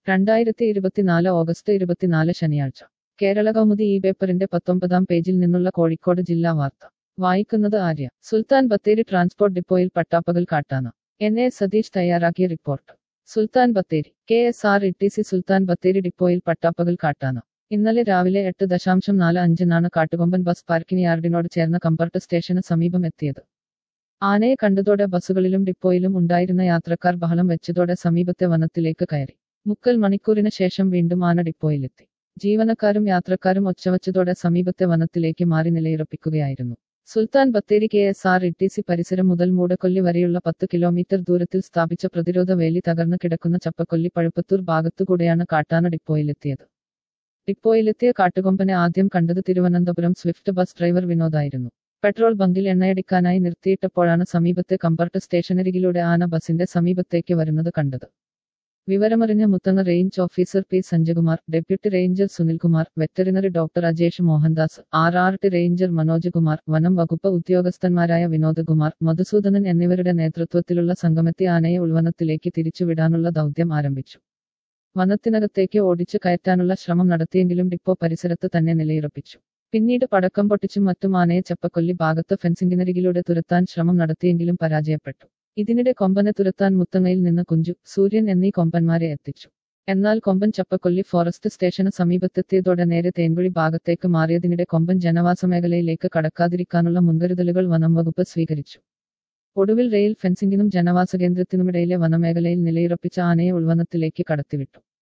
രണ്ടായിരത്തി ഇരുപത്തിനാല് ഓഗസ്റ്റ് ഇരുപത്തിനാല് ശനിയാഴ്ച കേരള കൗമുദി ഈ പേപ്പറിന്റെ പത്തൊമ്പതാം പേജിൽ നിന്നുള്ള കോഴിക്കോട് ജില്ലാ വാർത്ത വായിക്കുന്നത് ആര്യ സുൽത്താൻ ബത്തേരി ട്രാൻസ്പോർട്ട് ഡിപ്പോയിൽ പട്ടാപ്പകൽ കാട്ടാന എൻ എ സതീഷ് തയ്യാറാക്കിയ റിപ്പോർട്ട് സുൽത്താൻ Bathery K S R T C C സുൽത്താൻ ബത്തേരി ഡിപ്പോയിൽ പട്ടാപ്പകൽ കാട്ടാന ഇന്നലെ രാവിലെ എട്ട് ദശാംശം നാല് അഞ്ചിനാണ് കാട്ടുകൊമ്പൻ ബസ് പാർക്കിംഗ് യാർഡിനോട് ചേർന്ന കമ്പർട്ട് സ്റ്റേഷന് സമീപം എത്തിയത് ആനയെ കണ്ടതോടെ ബസ്സുകളിലും ഡിപ്പോയിലും ഉണ്ടായിരുന്ന യാത്രക്കാർ ബഹളം വെച്ചതോടെ സമീപത്തെ വനത്തിലേക്ക് കയറി മുക്കൽ മണിക്കൂറിന് ശേഷം വീണ്ടും ആന ഡിപ്പോയിലെത്തി ജീവനക്കാരും യാത്രക്കാരും ഒച്ചവച്ചതോടെ സമീപത്തെ വനത്തിലേക്ക് മാറി നിലയുറപ്പിക്കുകയായിരുന്നു Sultan Bathery K S R T C സി പരിസരം മുതൽ മൂടക്കൊല്ലി വരെയുള്ള പത്ത് കിലോമീറ്റർ ദൂരത്തിൽ സ്ഥാപിച്ച പ്രതിരോധ വേലി തകർന്നു കിടക്കുന്ന ചപ്പക്കൊല്ലി പഴുപ്പത്തൂർ ഭാഗത്തുകൂടെയാണ് കാട്ടാന ഡിപ്പോയിലെത്തിയത് ഡിപ്പോയിലെത്തിയ കാട്ടുകൊമ്പനെ ആദ്യം കണ്ടത് തിരുവനന്തപുരം സ്വിഫ്റ്റ് ബസ് ഡ്രൈവർ വിനോദായിരുന്നു പെട്രോൾ ബങ്കിൽ എണ്ണയടിക്കാനായി നിർത്തിയിട്ടപ്പോഴാണ് സമീപത്തെ കമ്പർട്ട് സ്റ്റേഷനരികിലൂടെ ആന ബസിന്റെ സമീപത്തേക്ക് വരുന്നത് കണ്ടത് വിവരമറിഞ്ഞ Muthanga range officer P Sanjaykumar deputy ranger Sunilkumar veterinary doctor Ajesh Mohandas R R T ranger Manoj Kumar വനം വകുപ്പ് ഉദ്യോഗസ്ഥന്മാരായ വിനോദ് കുമാർ മധുസൂദനൻ എന്നിവരുടെ നേതൃത്വത്തിലുള്ള സംഗമത്തെ ആനയെ ഉൾവനത്തിലേക്ക് തിരിച്ചുവിടാനുള്ള ദൗത്യം ആരംഭിച്ചു വനത്തിനകത്തേക്ക് ഓടിച്ചു കയറ്റാനുള്ള ശ്രമം നടത്തിയെങ്കിലും ഡിപ്പോ പരിസരത്ത് തന്നെ നിലയുറപ്പിച്ചു പിന്നീട് പടക്കം പൊട്ടിച്ചും മറ്റും ആനയെ ചപ്പക്കൊല്ലി ഭാഗത്ത് ഫെൻസിംഗിനരികിലൂടെ തുരത്താൻ ശ്രമം നടത്തിയെങ്കിലും പരാജയപ്പെട്ടു ഇതിനിടെ കൊമ്പനെ തുരത്താൻ മുത്തങ്ങയിൽ നിന്ന് കുഞ്ചു സൂര്യൻ എന്നീ കൊമ്പന്മാരെ എത്തിച്ചു എന്നാൽ കൊമ്പൻ ചപ്പക്കൊല്ലി ഫോറസ്റ്റ് സ്റ്റേഷന് സമീപത്തെത്തിയതോടെ നേരെ തേൻകുഴി ഭാഗത്തേക്ക് മാറിയതിനിടെ കൊമ്പൻ ജനവാസ മേഖലയിലേക്ക് കടക്കാതിരിക്കാനുള്ള മുൻകരുതലുകൾ വനം വകുപ്പ് സ്വീകരിച്ചു ഒടുവിൽ റെയിൽ ഫെൻസിംഗിനും ജനവാസ കേന്ദ്രത്തിനുമിടയിലെ വനമേഖലയിൽ നിലയുറപ്പിച്ച ആനയെ ഉൾവനത്തിലേക്ക് കടത്തിവിട്ടു